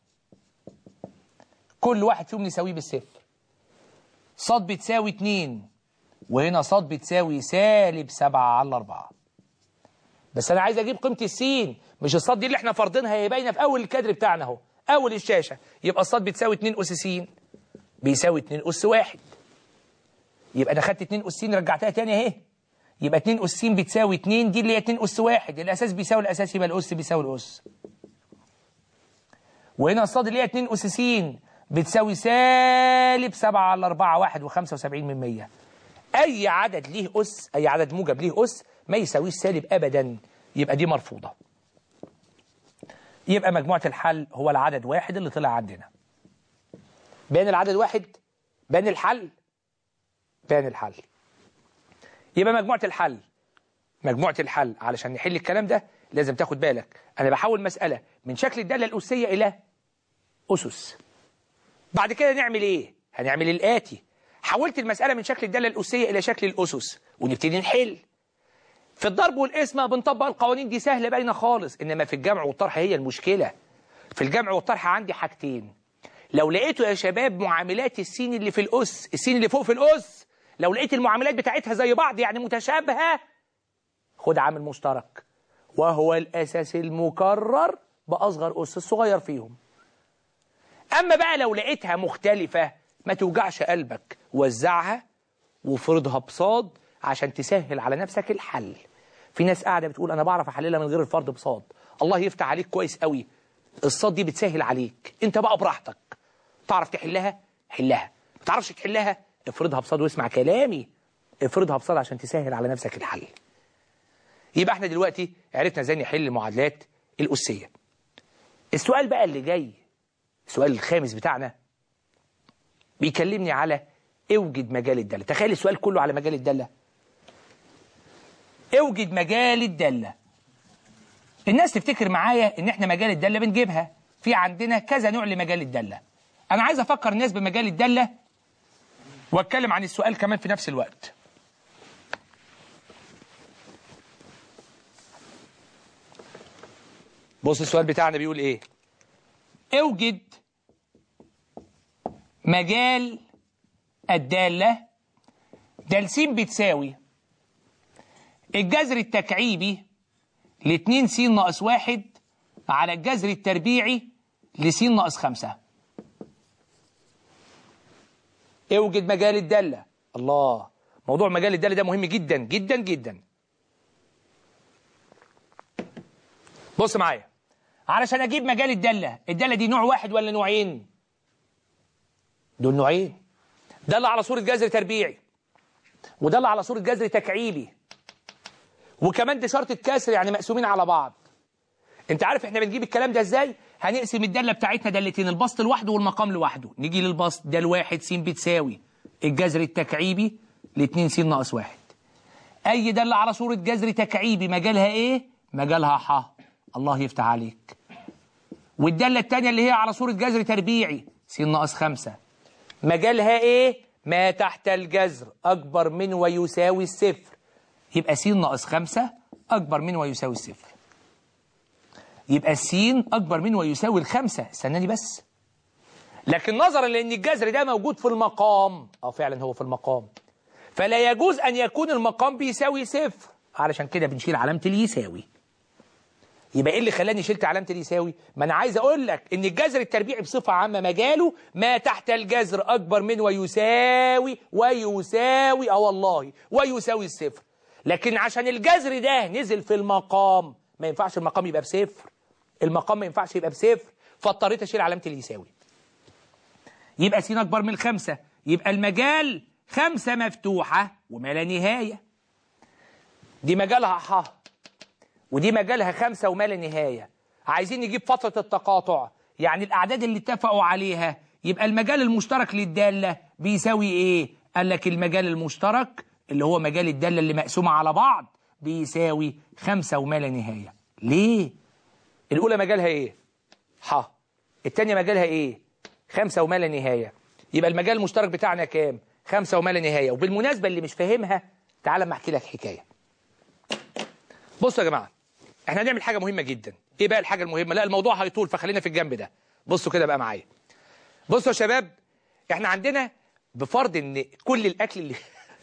كل واحد فيهم نساويه بالصفر صاد بتساوي 2 وهنا صاد بتساوي سالب 7 على 4 بس انا عايز اجيب قيمه السين مش الصاد دي اللي احنا فارضينها هي باينه في اول الكادر بتاعنا اهو اول الشاشه يبقى الصاد بتساوي 2 اس س بيساوي 2 اس 1 يبقى انا خدت 2 اس س رجعتها تاني اهي يبقى 2 اس س بتساوي 2 دي اللي هي 2 اس 1 الاساس بيساوي الاساس يبقى الاس بيساوي الاس وهنا الصاد اللي هي 2 اس س بتساوي سالب 7 على 4 1 و75 من 100 اي عدد ليه اس اي عدد موجب ليه اس ما يساويش سالب ابدا يبقى دي مرفوضه يبقى مجموعه الحل هو العدد واحد اللي طلع عندنا بين العدد واحد بين الحل بين الحل يبقى مجموعه الحل مجموعه الحل علشان نحل الكلام ده لازم تاخد بالك انا بحول مساله من شكل الداله الاسيه الى اسس بعد كده نعمل ايه هنعمل الاتي حولت المساله من شكل الداله الاسيه الى شكل الاسس ونبتدي نحل في الضرب والقسمه بنطبق القوانين دي سهله باينه خالص انما في الجمع والطرح هي المشكله في الجمع والطرح عندي حاجتين لو لقيتوا يا شباب معاملات السين اللي في الاس السين اللي فوق في الاس لو لقيت المعاملات بتاعتها زي بعض يعني متشابهه خد عامل مشترك وهو الاساس المكرر باصغر اس الصغير فيهم اما بقى لو لقيتها مختلفه ما توجعش قلبك وزعها وفرضها بصاد عشان تسهل على نفسك الحل في ناس قاعده بتقول انا بعرف احللها من غير الفرض بصاد الله يفتح عليك كويس قوي الصاد دي بتسهل عليك انت بقى براحتك تعرف تحلها حلها ما تعرفش تحلها افرضها بصاد واسمع كلامي افرضها بصاد عشان تسهل على نفسك الحل يبقى احنا دلوقتي عرفنا ازاي نحل المعادلات الاسيه السؤال بقى اللي جاي السؤال الخامس بتاعنا بيكلمني على اوجد مجال الداله تخيل السؤال كله على مجال الداله اوجد مجال الداله الناس تفتكر معايا ان احنا مجال الداله بنجيبها في عندنا كذا نوع لمجال الداله انا عايز افكر الناس بمجال الداله واتكلم عن السؤال كمان في نفس الوقت بص السؤال بتاعنا بيقول ايه اوجد مجال الدالة دال س بتساوي الجذر التكعيبي ل 2 س ناقص 1 على الجذر التربيعي ل س ناقص 5 اوجد مجال الدالة الله موضوع مجال الدالة ده مهم جدا جدا جدا بص معايا علشان اجيب مجال الدالة الدالة دي نوع واحد ولا نوعين دول نوعين دالة على صورة جذر تربيعي ودالة على صورة جذر تكعيبي وكمان دي شرط الكسر يعني مقسومين على بعض انت عارف احنا بنجيب الكلام ده ازاي هنقسم الدالة بتاعتنا دالتين البسط لوحده والمقام لوحده نيجي للبسط ده الواحد س بتساوي الجذر التكعيبي ل 2 س ناقص واحد اي دالة على صورة جذر تكعيبي مجالها ايه مجالها ح الله يفتح عليك والدالة التانية اللي هي على صورة جذر تربيعي س ناقص خمسة مجالها ايه ما تحت الجذر اكبر من ويساوي الصفر يبقى س ناقص خمسة اكبر من ويساوي الصفر يبقى س اكبر من ويساوي الخمسة استناني بس لكن نظرا لان الجذر ده موجود في المقام اه فعلا هو في المقام فلا يجوز ان يكون المقام بيساوي صفر علشان كده بنشيل علامة اليساوي يبقى ايه اللي خلاني شلت علامه اليساوي ما انا عايز اقول لك ان الجذر التربيعي بصفه عامه مجاله ما تحت الجذر اكبر من ويساوي ويساوي اه والله ويساوي الصفر لكن عشان الجذر ده نزل في المقام ما ينفعش المقام يبقى بصفر المقام ما ينفعش يبقى بصفر فاضطريت اشيل علامه اليساوي يبقى س أكبر من خمسة يبقى المجال خمسة مفتوحة وما لا نهاية دي مجالها ح ودي مجالها خمسة وما لا نهاية عايزين نجيب فترة التقاطع يعني الأعداد اللي اتفقوا عليها يبقى المجال المشترك للدالة بيساوي إيه؟ قال لك المجال المشترك اللي هو مجال الدالة اللي مقسومة على بعض بيساوي خمسة وما لا نهاية ليه؟ الأولى مجالها إيه؟ ح التانية مجالها إيه؟ خمسة وما لا نهاية يبقى المجال المشترك بتاعنا كام؟ خمسة وما لا نهاية وبالمناسبة اللي مش فاهمها تعال اما احكي لك حكاية بصوا يا جماعة احنا هنعمل حاجة مهمة جدا ايه بقى الحاجة المهمة لا الموضوع هيطول فخلينا في الجنب ده بصوا كده بقى معايا بصوا يا شباب احنا عندنا بفرض ان كل الاكل اللي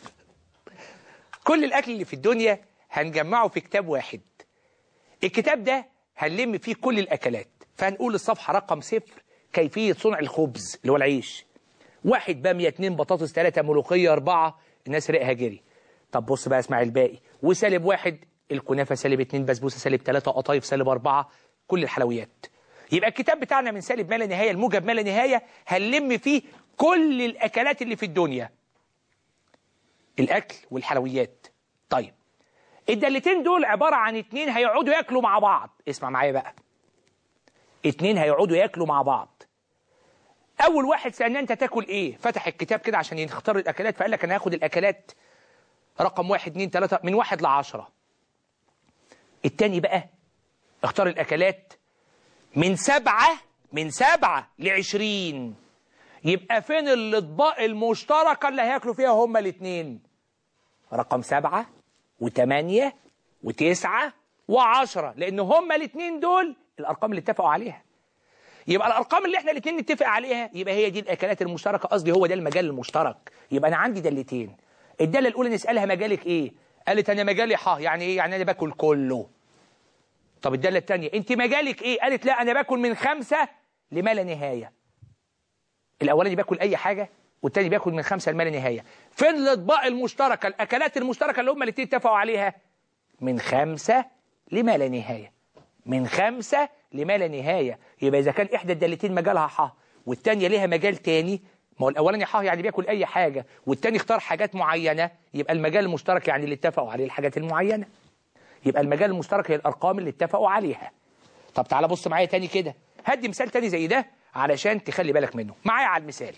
كل الاكل اللي في الدنيا هنجمعه في كتاب واحد الكتاب ده هنلم فيه كل الاكلات فهنقول الصفحة رقم صفر كيفية صنع الخبز اللي هو العيش واحد بامية اتنين بطاطس تلاتة ملوخية أربعة الناس رقها جري طب بص بقى اسمع الباقي وسالب واحد الكنافة سالب اتنين بسبوسة سالب تلاتة قطايف سالب أربعة كل الحلويات يبقى الكتاب بتاعنا من سالب ما لا نهاية الموجب ما لا نهاية هنلم فيه كل الأكلات اللي في الدنيا الأكل والحلويات طيب الدالتين دول عبارة عن اتنين هيقعدوا ياكلوا مع بعض اسمع معايا بقى اتنين هيقعدوا ياكلوا مع بعض اول واحد سالناه انت تاكل ايه فتح الكتاب كده عشان يختار الاكلات فقال لك انا هاخد الاكلات رقم واحد اتنين تلاتة من واحد لعشرة التاني بقى اختار الاكلات من سبعة من سبعة لعشرين يبقى فين الاطباق المشتركة اللي هياكلوا فيها هما الاتنين رقم سبعة وثمانية وتسعة وعشرة لان هما الاتنين دول الارقام اللي اتفقوا عليها يبقى الارقام اللي احنا الاثنين نتفق عليها يبقى هي دي الاكلات المشتركه قصدي هو ده المجال المشترك يبقى انا عندي دالتين الداله الاولى نسالها مجالك ايه قالت انا مجالي ح يعني ايه يعني انا باكل كله طب الداله الثانيه انت مجالك ايه قالت لا انا باكل من خمسة لما لا نهايه الاولاني باكل اي حاجه والتاني بياكل من خمسة لما لا نهايه فين الاطباق المشتركه الاكلات المشتركه اللي هم الاثنين اتفقوا عليها من خمسة لما لا نهايه من خمسة لما لا نهاية يبقى إذا كان إحدى الدالتين مجالها ح والتانية ليها مجال تاني ما هو الأولاني ح يعني بياكل أي حاجة والتاني اختار حاجات معينة يبقى المجال المشترك يعني اللي اتفقوا عليه الحاجات المعينة يبقى المجال المشترك هي الأرقام اللي اتفقوا عليها طب تعالى بص معايا تاني كده هدي مثال تاني زي ده علشان تخلي بالك منه معايا على المثال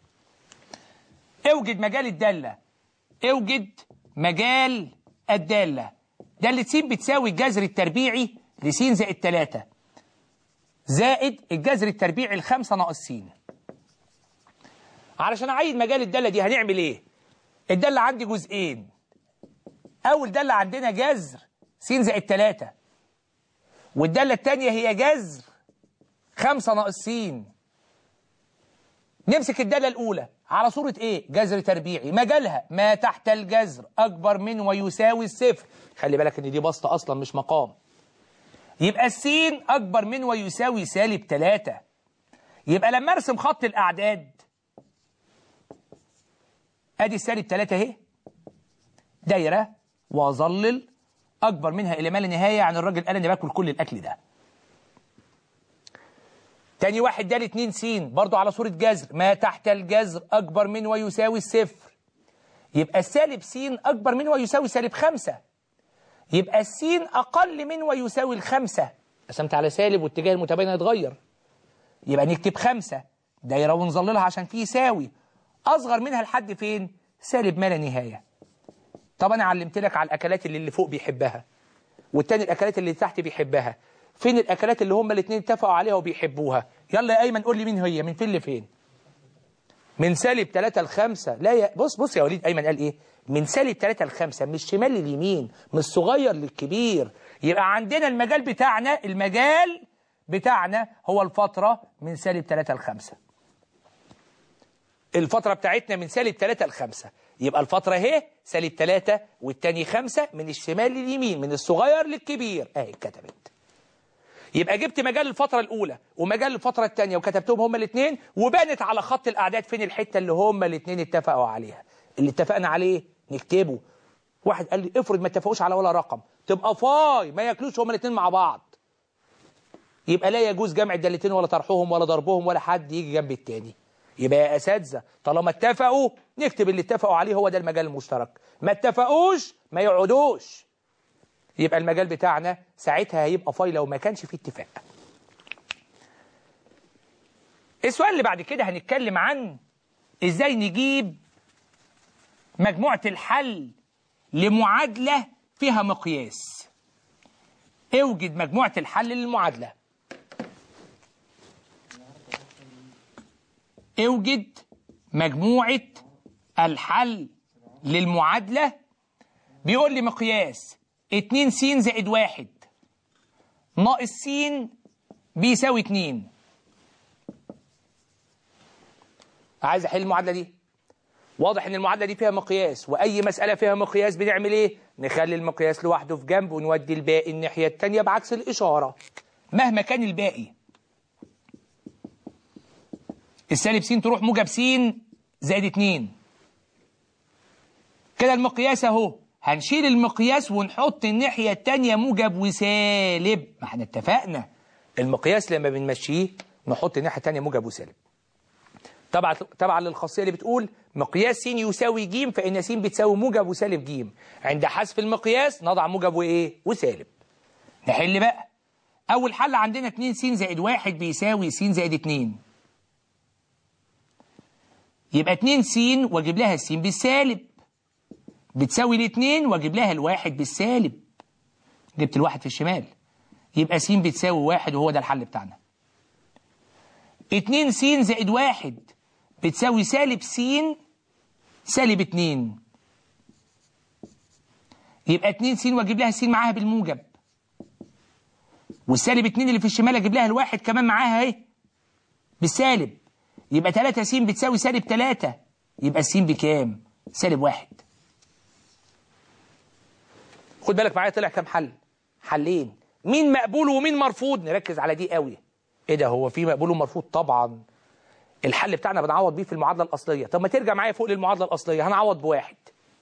اوجد مجال الدالة اوجد مجال الدالة دالة س بتساوي الجذر التربيعي لس زائد 3 زائد الجذر التربيعي الخمسة ناقص س علشان أعيد مجال الدالة دي هنعمل إيه؟ الدالة عندي جزئين أول دالة عندنا جذر س زائد 3 والدالة الثانية هي جذر 5 ناقص س نمسك الدالة الأولى على صورة إيه؟ جذر تربيعي مجالها ما تحت الجذر أكبر من ويساوي الصفر خلي بالك إن دي بسطة أصلا مش مقام يبقى السين أكبر من ويساوي سالب 3 يبقى لما أرسم خط الأعداد أدي السالب 3 أهي دايرة وأظلل أكبر منها إلى ما لا نهاية يعني الراجل قال أنا باكل كل الأكل ده تاني واحد ده اتنين س برضو على صورة جذر ما تحت الجذر أكبر من ويساوي الصفر يبقى السالب س أكبر من ويساوي سالب خمسة يبقى السين أقل من ويساوي الخمسة قسمت على سالب واتجاه المتباين هيتغير يبقى نكتب خمسة دايرة ونظللها عشان فيه يساوي أصغر منها لحد فين سالب ما لا نهاية طب أنا علمت لك على الأكلات اللي اللي فوق بيحبها والتاني الأكلات اللي تحت بيحبها فين الأكلات اللي هما الاثنين اتفقوا عليها وبيحبوها يلا يا أيمن قول لي مين هي من فين لفين من سالب 3 ل 5 لا يا بص بص يا وليد أيمن قال إيه من سالب 3 ل 5 من الشمال لليمين من الصغير للكبير يبقى عندنا المجال بتاعنا المجال بتاعنا هو الفترة من سالب 3 ل 5 الفترة بتاعتنا من سالب 3 ل 5 يبقى الفترة اهي سالب 3 والتاني 5 من الشمال لليمين من الصغير للكبير اهي اتكتبت يبقى جبت مجال الفترة الأولى ومجال الفترة الثانية وكتبتهم هما الاثنين وبانت على خط الأعداد فين الحتة اللي هما الاثنين اتفقوا عليها اللي اتفقنا عليه نكتبه واحد قال لي افرض ما اتفقوش على ولا رقم تبقى فاي ما ياكلوش هما الاثنين مع بعض يبقى لا يجوز جمع الدالتين ولا طرحهم ولا ضربهم ولا حد يجي جنب التاني يبقى يا اساتذه طالما اتفقوا نكتب اللي اتفقوا عليه هو ده المجال المشترك ما اتفقوش ما يقعدوش يبقى المجال بتاعنا ساعتها هيبقى فاي لو ما كانش فيه اتفاق السؤال اللي بعد كده هنتكلم عن ازاي نجيب مجموعة الحل لمعادلة فيها مقياس اوجد مجموعة الحل للمعادلة اوجد مجموعة الحل للمعادلة بيقول لي مقياس 2 س زائد 1 ناقص س بيساوي 2 عايز احل المعادلة دي واضح ان المعادلة دي فيها مقياس واي مسألة فيها مقياس بنعمل ايه نخلي المقياس لوحده في جنب ونودي الباقي الناحية التانية بعكس الإشارة مهما كان الباقي السالب س تروح موجب س زائد 2 كده المقياس اهو هنشيل المقياس ونحط الناحية التانية موجب وسالب ما احنا اتفقنا المقياس لما بنمشيه نحط الناحية التانية موجب وسالب طبعا طبعا للخاصية اللي بتقول مقياس س يساوي ج فإن س بتساوي موجب وسالب ج عند حذف المقياس نضع موجب وإيه وسالب نحل بقى أول حل عندنا 2 س زائد 1 بيساوي س زائد 2 يبقى 2 س واجيب لها الس بالسالب بتساوي الاثنين واجيب لها الواحد بالسالب جبت الواحد في الشمال يبقى س بتساوي واحد وهو ده الحل بتاعنا 2 س زائد واحد بتساوي سالب س سالب 2 يبقى 2 س واجيب لها س معاها بالموجب والسالب 2 اللي في الشمال اجيب لها الواحد كمان معاها اهي بالسالب يبقى 3 س بتساوي سالب 3 يبقى الس بكام؟ سالب 1 خد بالك معايا طلع كام حل؟ حلين مين مقبول ومين مرفوض؟ نركز على دي قوي ايه ده هو في مقبول ومرفوض طبعا الحل بتاعنا بنعوض بيه في المعادله الاصليه طب ما ترجع معايا فوق للمعادله الاصليه هنعوض بواحد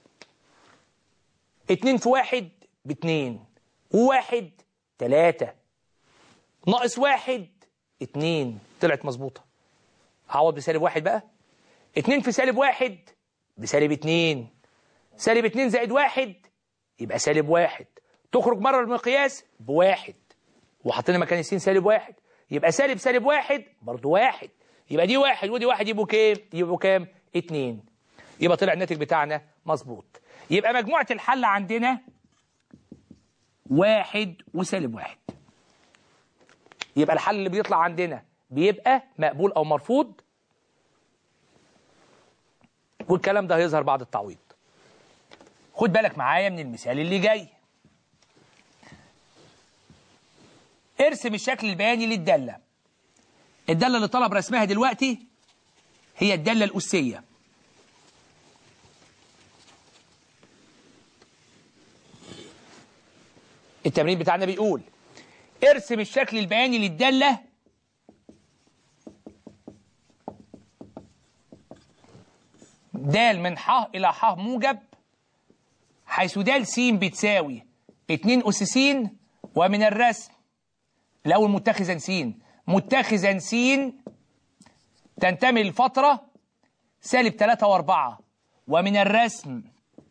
اتنين في واحد باتنين وواحد تلاتة ناقص واحد اتنين طلعت مظبوطة هعوض بسالب واحد بقى اتنين في سالب واحد بسالب اتنين سالب اتنين زائد واحد يبقى سالب واحد تخرج مرة المقياس بواحد وحطينا مكان السين سالب واحد يبقى سالب سالب واحد برضه واحد يبقى دي واحد ودي واحد يبقوا كام يبقوا كام اتنين يبقى طلع الناتج بتاعنا مظبوط يبقى مجموعة الحل عندنا واحد وسالب واحد يبقى الحل اللي بيطلع عندنا بيبقى مقبول أو مرفوض والكلام ده هيظهر بعد التعويض خد بالك معايا من المثال اللي جاي ارسم الشكل البياني للدالة الدالة اللي طلب رسمها دلوقتي هي الدالة الأسية التمرين بتاعنا بيقول ارسم الشكل البياني للدالة دال من ح إلى ح موجب حيث دال س بتساوي 2 أس س ومن الرسم الأول متخذا س متخذا س تنتمي للفترة سالب 3 و4 ومن الرسم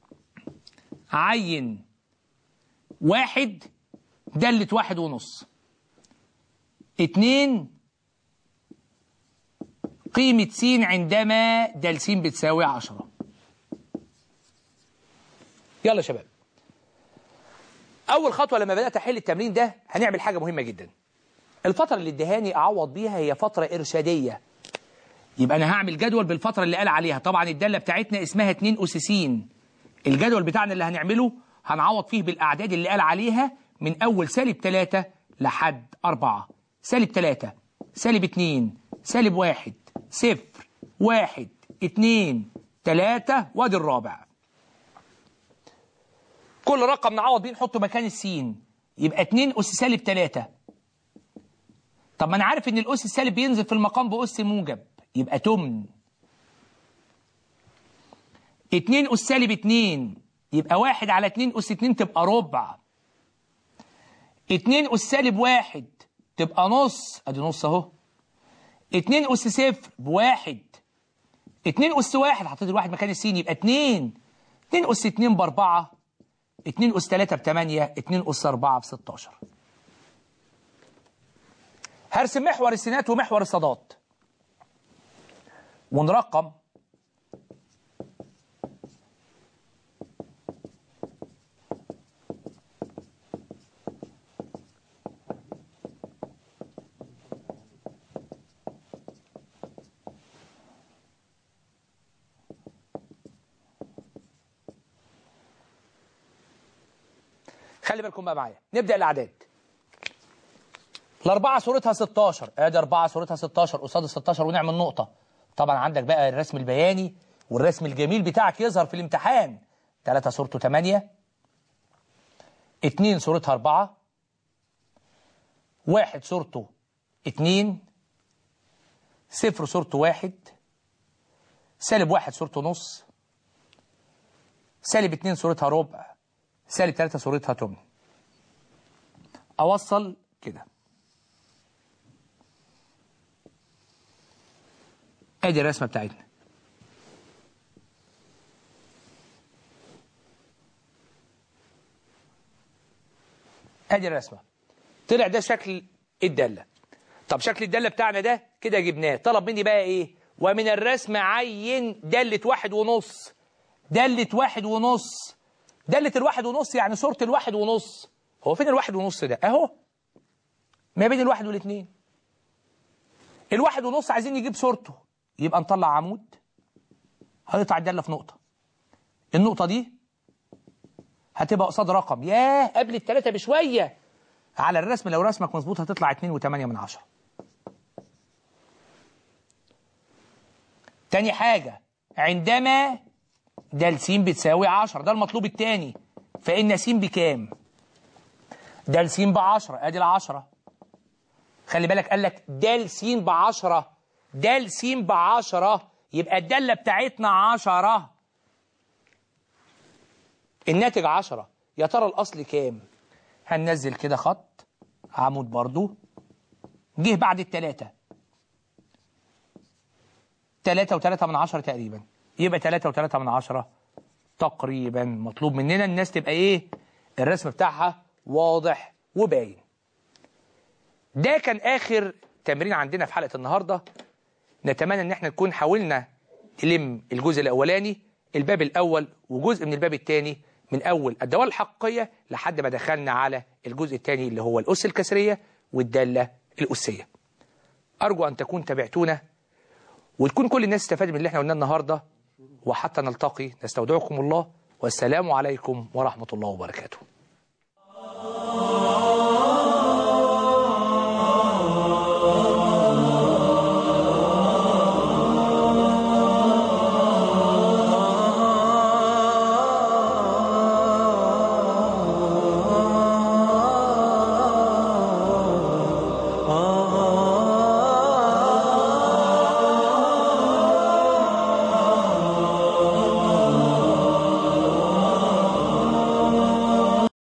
عين واحد دالة واحد ونص اتنين قيمة س عندما دال س بتساوي عشرة يلا يا شباب أول خطوة لما بدأت أحل التمرين ده هنعمل حاجة مهمة جدا الفترة اللي ادهاني أعوض بيها هي فترة إرشادية يبقى أنا هعمل جدول بالفترة اللي قال عليها طبعا الدالة بتاعتنا اسمها 2 أس س الجدول بتاعنا اللي هنعمله هنعوض فيه بالأعداد اللي قال عليها من أول سالب 3 لحد 4 سالب 3 سالب 2 سالب 1 صفر 1 2 3 وادي الرابع كل رقم نعوض بيه نحطه مكان السين يبقى 2 أس سالب 3 طب ما أنا عارف إن الأس السالب بينزل في المقام بأس موجب يبقى تمن 2 أس سالب 2 يبقى 1 على 2 أس 2 تبقى ربع 2 أس سالب 1 تبقى نص أدي نص أهو 2 أس صفر بواحد 2 أس 1 حطيت الواحد مكان السين يبقى 2 2 أس 2 ب 4 2 أس 3 ب 8 2 أس 4 ب 16 هرسم محور السينات ومحور الصادات ونرقم خلي بالكم بقى معايا نبدأ الأعداد الأربعة صورتها 16 ادي أربعة صورتها 16 قصاد ال 16 ونعمل نقطة طبعا عندك بقى الرسم البياني والرسم الجميل بتاعك يظهر في الامتحان 3 صورته 8 2 صورتها 4 واحد صورته 2 صفر صورته 1 سالب واحد صورته نص سالب 2 صورتها ربع سالب 3 صورتها تمن أوصل كده ادي الرسمه بتاعتنا ادي الرسمه طلع ده شكل الداله طب شكل الداله بتاعنا ده كده جبناه طلب مني بقى ايه ومن الرسم عين داله واحد ونص داله واحد ونص داله الواحد ونص يعني صوره الواحد ونص هو فين الواحد ونص ده اهو ما بين الواحد والاثنين الواحد ونص عايزين نجيب صورته يبقى نطلع عمود هيقطع الداله في نقطه النقطه دي هتبقى قصاد رقم ياه قبل الثلاثه بشويه على الرسم لو رسمك مظبوط هتطلع 2 و8 من عشرة تاني حاجة عندما د س بتساوي 10 ده المطلوب التاني فإن س بكام د س ب 10 ادي ال 10 خلي بالك قال لك د س ب 10 د س ب 10 يبقى الدالة بتاعتنا 10 الناتج 10 يا ترى الأصل كام هننزل كده خط عمود برضو جه بعد التلاتة تلاتة وتلاتة من عشرة تقريبا يبقى تلاتة وتلاتة من عشرة تقريبا مطلوب مننا الناس تبقى ايه الرسم بتاعها واضح وباين ده كان اخر تمرين عندنا في حلقة النهاردة نتمنى ان احنا نكون حاولنا نلم الجزء الاولاني الباب الاول وجزء من الباب الثاني من اول الدوال الحقيقية لحد ما دخلنا على الجزء الثاني اللي هو الأس الكسرية والدالة الأسية أرجو أن تكون تابعتونا وتكون كل الناس استفادت من اللي احنا قلناه النهاردة وحتى نلتقي نستودعكم الله والسلام عليكم ورحمة الله وبركاته